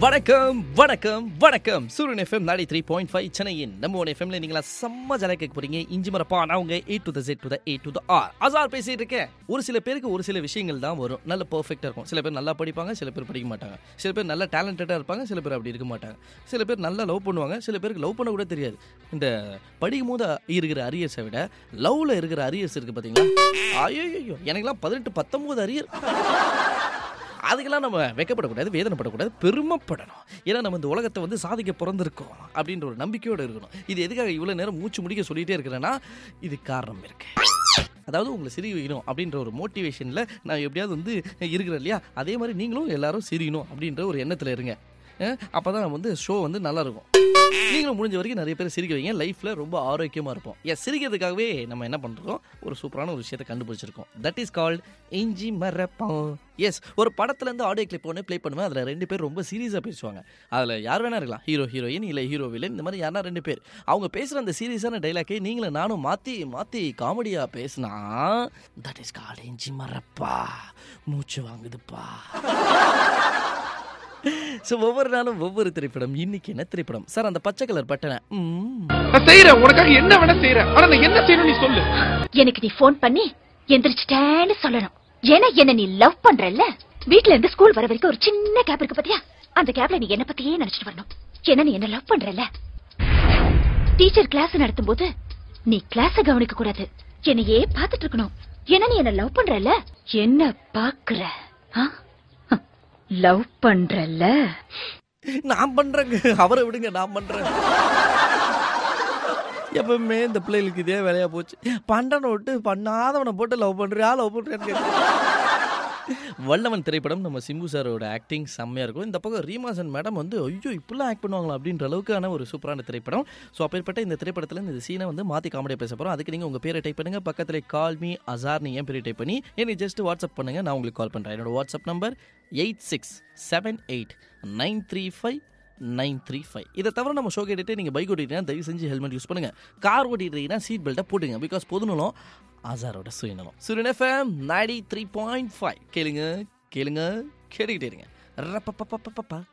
வணக்கம் வணக்கம் வணக்கம் சூரியன் எஃப்எம் நாடி த்ரீ பாயிண்ட் ஃபைவ் சென்னையின் நம்ம ஒன் எஃப்எம்ல நீங்களா செம்ம ஜலை கேட்க போறீங்க இஞ்சி மரப்பா நான் உங்க A to the Z to the A to the R Azhar பேசிட்டு இருக்கேன் ஒரு சில பேருக்கு ஒரு சில விஷயங்கள் தான் வரும் நல்ல பெர்ஃபெக்டா இருக்கும் சில பேர் நல்லா படிப்பாங்க சில பேர் படிக்க மாட்டாங்க சில பேர் நல்ல டேலண்டடா இருப்பாங்க சில பேர் அப்படி இருக்க மாட்டாங்க சில பேர் நல்லா லவ் பண்ணுவாங்க சில பேருக்கு லவ் பண்ண கூட தெரியாது இந்த படிக்கும் போது இருக்கிற அரியர்ஸை விட லவ்ல இருக்கிற அரியர்ஸ் இருக்கு பாத்தீங்களா ஐயோ எனக்கெல்லாம் பதினெட்டு பத்தொன்பது அரியர் அதுக்கெல்லாம் நம்ம வெக்கப்படக்கூடாது வேதனைப்படக்கூடாது பெருமைப்படணும் ஏன்னா நம்ம இந்த உலகத்தை வந்து சாதிக்க பிறந்திருக்கோம் அப்படின்ற ஒரு நம்பிக்கையோடு இருக்கணும் இது எதுக்காக இவ்வளோ நேரம் மூச்சு முடிக்க சொல்லிகிட்டே இருக்கிறேன்னா இது காரணம் இருக்கு அதாவது உங்களை சிரி வைக்கணும் அப்படின்ற ஒரு மோட்டிவேஷனில் நான் எப்படியாவது வந்து இருக்கிறேன் இல்லையா அதே மாதிரி நீங்களும் எல்லாரும் சிரிக்கணும் அப்படின்ற ஒரு எண்ணத்தில் இருங்க அப்போ தான் வந்து ஷோ வந்து நல்லா இருக்கும் நீங்களும் முடிஞ்ச வரைக்கும் நிறைய பேர் சிரிக்க வைங்க லைஃப்பில் ரொம்ப ஆரோக்கியமாக இருப்போம் எஸ் சிரிக்கிறதுக்காகவே நம்ம என்ன பண்ணுறோம் ஒரு சூப்பரான ஒரு விஷயத்தை கண்டுபிடிச்சிருக்கோம் தட் இஸ் கால்ட் இஞ்சி மரப்பம் எஸ் ஒரு படத்துலேருந்து ஆடியோ கிளிப் ஒன்று ப்ளே பண்ணுவேன் அதில் ரெண்டு பேர் ரொம்ப சீரியஸாக பேசுவாங்க அதில் யார் வேணா இருக்கலாம் ஹீரோ ஹீரோயின் இல்லை ஹீரோ வில்லன் இந்த மாதிரி யாரா ரெண்டு பேர் அவங்க பேசுகிற அந்த சீரியஸான டைலாக்கே நீங்களும் நானும் மாற்றி மாற்றி காமெடியாக பேசினா தட் இஸ் கால்ட் இஞ்சி மரப்பா மூச்சு வாங்குதுப்பா ஸோ ஒவ்வொரு நாளும் ஒவ்வொரு திரைப்படம் இன்னைக்கு என்ன திரைப்படம் சார் அந்த பச்சை கலர் பட்டனை ம். நான் செய்யறேன் உனக்காக என்ன வேணா செய்யறேன் ஆனா நான் என்ன செய்யணும் நீ சொல்லு எனக்கு நீ ஃபோன் பண்ணி எந்திரிச்சிட்டேன்னு சொல்லணும் ஏன்னா என்ன நீ லவ் பண்றல்ல வீட்ல இருந்து ஸ்கூல் வர வரைக்கும் ஒரு சின்ன கேப் இருக்கு பாத்தியா அந்த கேப்ல நீ என்ன பத்தியே நினைச்சிட்டு வரணும் ஏன்னா நீ என்ன லவ் பண்றல்ல டீச்சர் கிளாஸ் நடத்தும் போது நீ கிளாஸ கவனிக்க கூடாது என்னையே பாத்துட்டு இருக்கணும் ஏன்னா நீ என்ன லவ் பண்றல்ல என்ன பாக்குற லவ் பண்றல்ல நான் பண்றேங்க அவரை விடுங்க நான் பண்றேன் எப்பவுமே இந்த பிள்ளைகளுக்கு இதே வேலையா போச்சு பண்டனை விட்டு பண்ணாதவனை போட்டு லவ் பண்றியா லவ் பண்றியான்னு வல்லவன் திரைப்படம் நம்ம சிம்பு சாரோட ஆக்டிங் செம்மையாக இருக்கும் இந்த பக்கம் ரீமாசன் மேடம் வந்து ஐயோ இப்படிலாம் ஆக்ட் பண்ணுவாங்களா அப்படின்ற அளவுக்கான ஒரு சூப்பரான திரைப்படம் ஸோ அப்பேற்பட்ட இந்த திரைப்படத்தில் இந்த சீனை வந்து மாற்றி காமெடியாக பேச போகிறோம் அதுக்கு நீங்கள் உங்கள் பேரை டைப் பண்ணுங்க பக்கத்தில் கால் மீ அசார் நீ என் பேரை டைப் பண்ணி எனக்கு ஜஸ்ட் வாட்ஸ்அப் பண்ணுங்க நான் உங்களுக்கு கால் பண்ணுறேன் என்னோட WhatsApp number eight six seven eight nine three five nine three five இதை தவிர நம்ம ஷோ கேட்டுட்டு நீங்கள் பைக் ஓட்டிட்டீங்கன்னா தயவு செஞ்சு ஹெல்மெட் யூஸ் பண்ணுங்க கார் ஓட்டிட்டீங்கன்னா சீட் பெல்ட்டை போட்டுங்க பிகாஸ் பொதுநலம் ஆசாரோட சுயநலம் Suriyan FM ninety three point five கேளுங்க கேளுங்க கேட்டுக்கிட்டே இருங்க ரப்பப்பப்பப்பப்பா